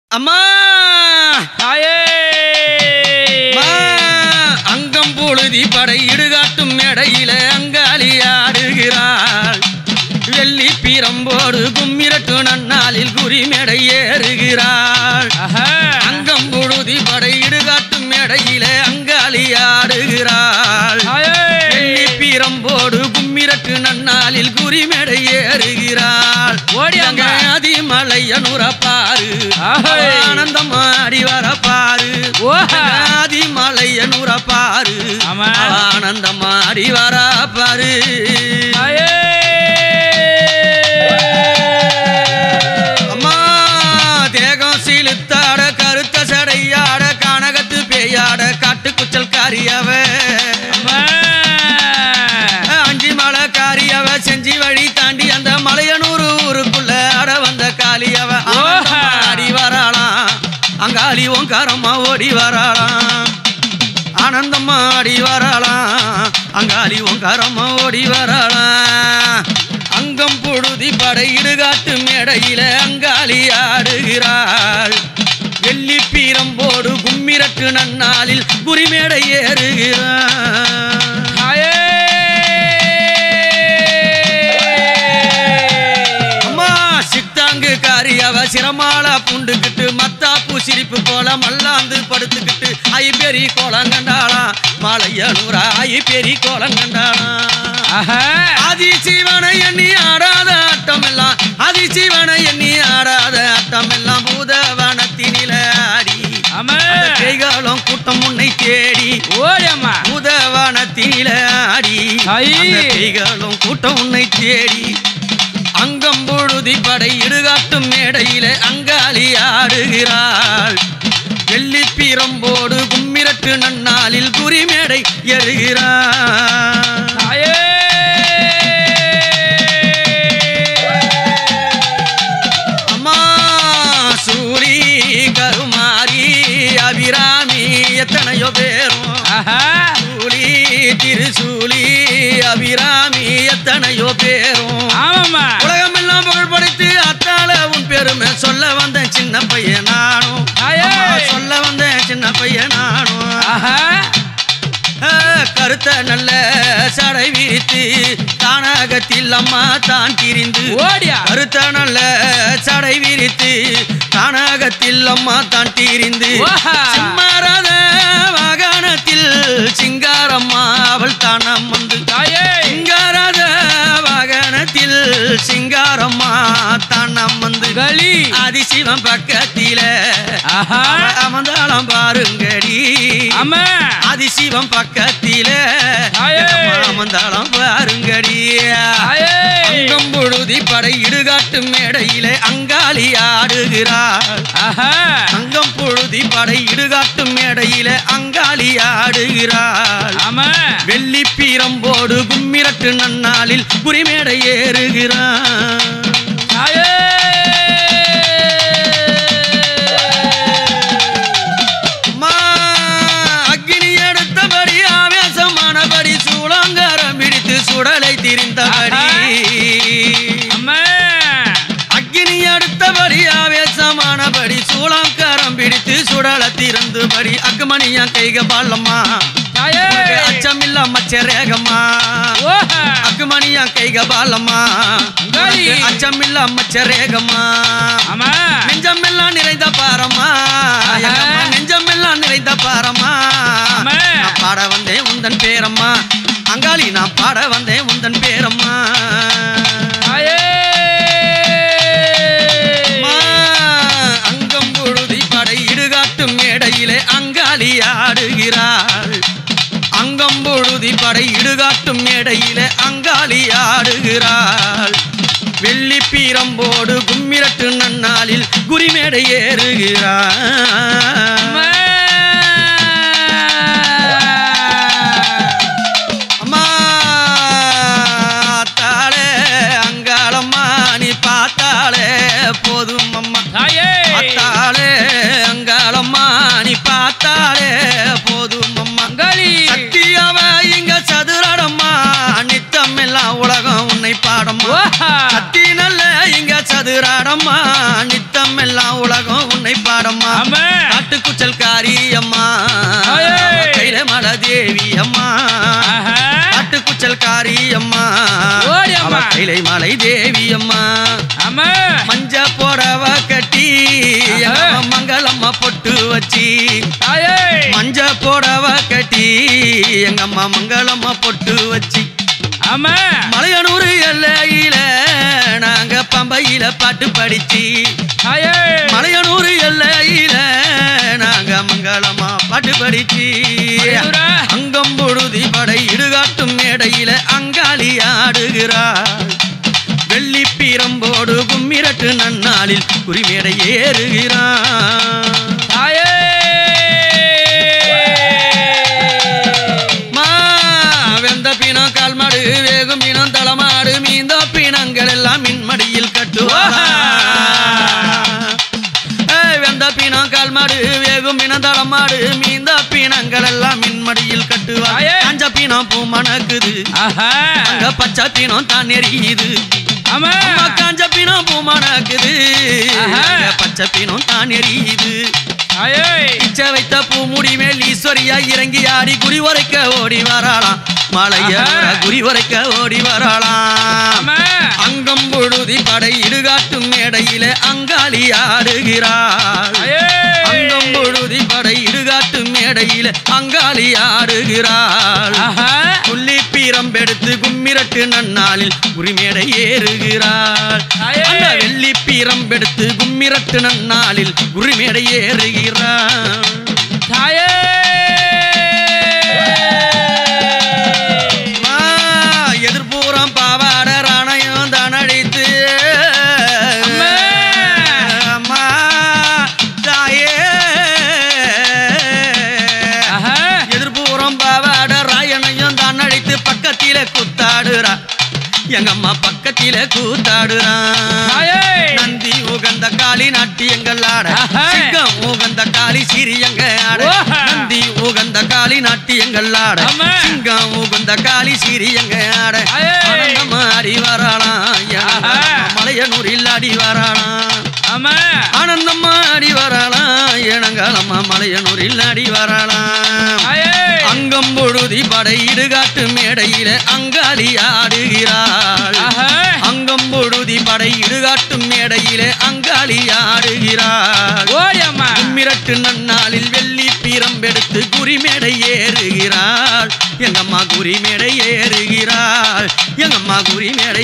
அம்மா தாயே அம்மா! அங்கம் பொழுதி படை இடுகாட்டும் மேடையில அங்காளி ஆடுகிறாள் வெள்ளி பீரம்போடு கும்மிரட்டு நன்னாளில் குறி மேடை ஏறுகிறாள் ஆஹா. அங்கம் பொழுதி படை இடுகாட்டும் மேடையில அங்காளி ஆடுகிறாள் தாயே வெள்ளி பீரம்போடு கும்மிரட்டு நன்னாளில் குறி மேடை ஏறுகிறாள் ஓடி அங்க. அதிமலையனுற பாரு ஆஹை. ஆனந்தம் ஆடி வர பாரு ஓஹா. அதிமலையனுற பாரு ஆமா. ஆனந்தம் ஆடி வர பாரு தாயே அம்மா தேகம் சீலுத்தாட கருத்த சடையாட கனகத்து பேயாட காட்டு குச்சல் காரியவ அம்மா. அஞ்சி மலை காரியவ செஞ்சி வழி தாண்டி அந்த மலையனூர் ஊருக்குள்ள ஆட வந்த காளியவ ஓஹா. ஆடி வராளாம் அங்காளி ஓங்காரம்மா ஓடி வராளாம் ஆனந்தம்மா ஆடி வராளாம் அங்காளி ஓங்காரம்மா ஓடி வராளாம் அங்கம் பொழுதி படை இடுகாட்டு மேடையில அங்காளி ஆடுகிறாள் வெள்ளி பீரம்போடு கும்மிரட்டு நன்னாளில் குறிமேடை ஏறுகிறாள் தாயே அம்மா சித்தாங்கு காரியவ சிரமாலா புண்டுக்கிட்டு மத்தாப்பு சிரிப்பு போல மல்லாந்து படுத்துக்கிட்டு ஐ பெரி கோலம் கண்டாளாம் மலையனூரா ஐ பெரி கோலம் கண்டாளாம் ஆஹா. ஆதி சிவனை எண்ணி ஆடாத ஆட்டம் எல்லாம் ஆதி சிவனை எண்ணி ஆடாத ஆட்டம் எல்லாம் பூதவனத்தினில ஆடி ஆமா. அந்த பேய்களும் கூட்டம் உன்னை தேடி ஓடி அம்மா. பூதவனத்தினில ஆடி ஐ. அந்த பேய்களும் கூட்டம் உன்னை தேடி அங்கம் பொழுதி படை இடுகாட்டும் மேடையில அங்காளி ஆடுகிறாள் வெள்ளி பீரம்போடு கும்மிரட்டு நன்னாளில் குறிமேடை ஏறுகிறாள் தாயே அம்மா சூரி கருமாரி அபிராமி எத்தனையோ பேரும் ஆஹா. சூலி திருசூலி அபிராமி எத்தனையோ பேரும் ஆமாம்மா. உலகமெல்லாம் புகழ் படைத்து அத்தால உன் பெருமை சொல்ல வந்த சின்ன பையன் நானும் தாயே. அம்மா, சொல்ல வந்த சின்ன பையன் நானும் ஆஹா. ஆ, கருத்த நல்ல சடை விரித்து தானகத்தில் அம்மா தான் திரிந்து ஓடியா. கருத்த நல்ல சடை விரித்து தானகத்தில் அம்மா தான் திரிந்து ஓஹா. சிம்மரத வாகனத்தில் சிங்காரம்மா அவள் தானம் வந்து தாயே சிங்காரத வாகனத்தில் சிங்காரம்மா தானம் வந்து களி. ஆதிசிவன் பக்கத்தில ஆஹா. அமர்ந்தாளம் பாருங்கடி அம்மா. ஆதிசிவம் பக்கத்தில தாயே. அமர்ந்தாளம் பாருங்கடி தாயே. அங்கம் பொழுதி படை இடுகாட்டு மேடையில அங்காளி ஆடுகிறாள் ஆஹா. அங்கம் பொழுதி படை இடுகாட்டு மேடையில அங்காளி ஆடுகிறாள் ஆமா. வெள்ளி பீரம்போடு கும்மிரட்டு நன்னாளில் குறிமேடை ஏறுகிறாள் தாயே. அம்மா, அக்கினி எடுத்தபடி ஆவேசமானபடி சூளங்காரம் பிடித்து சுடலை திரிந்தபடி அம்மா. அக்கினி அடுத்தபடி ஆவேசமானபடி சூளங்காரம் பிடித்து சுடல திறந்துபடி அக்குமணியா கைக பாலம்மா தாயே. அச்சமில்ல மச்சரேகம்மா ஓஹா. அக்குமணியா கைக பாலம்மா அங்காளி. அச்சமில்ல மச்சரேகம்மா ஆமா. நெஞ்சமெல்லாம் நிறைந்த பாரம்மா ஆஹா. எங்கம்மா நெஞ்சமெல்லாம் நிறைந்த பாரம்மா ஆமா. நான் பாட வந்தேன் உந்தன் பேரம்மா அங்காளி நான் பாட வந்தேன் உந்தன் பேரம்மா தாயே. அம்மா, அங்கம் பொழுதி படை இடுகாட்டு மேடையிலே அங்காளி ஆடுகிறாள் அங்கம் பொழுதி படை இடுகாட்டு மேடையிலே அங்காளி ஆடுகிறாள் வெள்ளி பீரம்போடு கும்மிரட்டு நன்னாளில் குறிமேடை ஏறுகிறாள் அம்மா. அம்மா தாளே அங்காளம்மா நீ பார்த்தாலே போதும் அம்மா தாயே. பார்த்தாலே அங்காளம்மா நீ பார்த்தாலே போதும் அம்மா களி. சத்தியாவ இங்க சதுரடம்மா நித்தம் எல்லாம் உலகம் உன்னை பாடம்மா ஓஹா. சத்தி நல்ல இங்க சதுராடம்மா நித்தம் எல்லாம் உலகம் உன்னை பாட பாடம்மா அம்மா காட்டுக்குச்சல்காரி அம்மா ஆயே. கையில மலை தேவி அம்மா ஆஹா காட்டுக்குச்சல்காரி அம்மா ஓடி அவ அம்மா. கையில மலை தேவி அம்மா அம்மா மஞ்ச புடவ கட்டி ஆஹா. எங்க மங்களம்மா பொட்டு வச்சி தாயே மஞ்ச புடவ கட்டி எங்க அம்மா மங்களம்மா பொட்டு வச்சி அம்மா மலையனூர் எல்லையில நாங்க பம்பையில பாட்டு படிச்சு தாயே மலையனூர் எல்லையில நாங்க மங்களமா பாட்டு படிச்சு மலையனூரா? அங்கம் பொழுதி படை இடுகாட்டும் மேடையில அங்காளி ஆடுகிறார் வெள்ளி பீரம்போடு கும்மிரட்டு நன்னாளில் குறிமேடை ஏறுகிறான் தாயே மா வெந்த பிணம் கால்மாடு வேகும் பிணம் தளமாடு மீந்த பிணங்கள் எல்லாம் மின்மடியில் கட்டுவாரா ஏய், வெந்த பிணம் கால்மாடு வேகும் பிணம் தளமாடு மீந்த பிணங்கள் எல்லாம் மின்மடியில் கட்டுவார் ஆயே. காஞ்ச பிணம் பூ மணக்குது ஆஹா அங்க பச்சை பிணம் தான் எரியுது அம்மா அம்மா காஞ்ச பிணம் பூ மணக்குது ஆஹா. அங்க பச்சை பிணம் தான் எரியுது தாயே இச்ச வைத்த பூமுடி மேல் ஈஸ்வரியா இறங்கி ஆடி குறி உரைக்க ஓடி வராளாம் மலைய ஆஹா. குறி உரைக்க ஓடி வராளாம் அம்மா அங்கம் பொழுதி படை இடுகாட்டும் மேடையில அங்காளி ஆடுகிறாள் தாயே அங்கம் பொழுதி படை இடுகாட்டும் மேடையில அங்காளி ஆடுகிறாள் ஆஹா புள்ளி பீரம்பெடுத்து கும்மிரட்டு நன்னாளில் குறிமேடை ஏறுகிறாள் தாயே. அந்த வெள்ளி பீரம்பெடுத்து கும்மிரட்டு நன்னாளில் குறிமேடை ஏறுகிறாள் தாயே மா, எதிர்புறம் பாவாட ரணயம் தனடித்து அம்மா. அம்மா, தாயே ஆஹா எதிர்புறம் பாவாட ராயனையும் தான் அடித்து பக்கத்தில கூத்தாடுறா எங்க அம்மா பக்கத்தில கூத்தாடுறா தாயே நந்தி உகந்த காளி நாட்டியங்கள் ஆட ஆஹா. சிங்கம் உகந்த காளி சிறியங்க ஆட ஓஹா. நந்தி உகந்த காளி நாட்டியங்கள் ஆட அம்மா. சிங்கம் உகந்த காளி சிறியங்க ஆட ஆயே. ஆனந்தம் ஆடி வராளாம் ஆஹா. மலையனூரில் ஆடி வராளாம் அம்மா ஆனந்தம் ஆடி வராளாம் ஏனங்காலம்மா மலையனூரில் ஆடி வராளாம் தாயே அங்கம் பொழுதி படை இடுகாட்டு மேடையில அங்காளி ஆடுகிறாள் ஆஹா அங்கம் பொழுதி படை இடுகாட்டு மேடையில அங்காளி ஆடுகிறாள் ஓடி அம்மா கும்மிரட்டு நன்னாளில் வெள்ளி பீரம்பெடுத்து குறிமேடை ஏறுகிறாள் எங்கம்மா குறிமேடை ஏறுகிறாள் எங்கம்மா குறிமேடை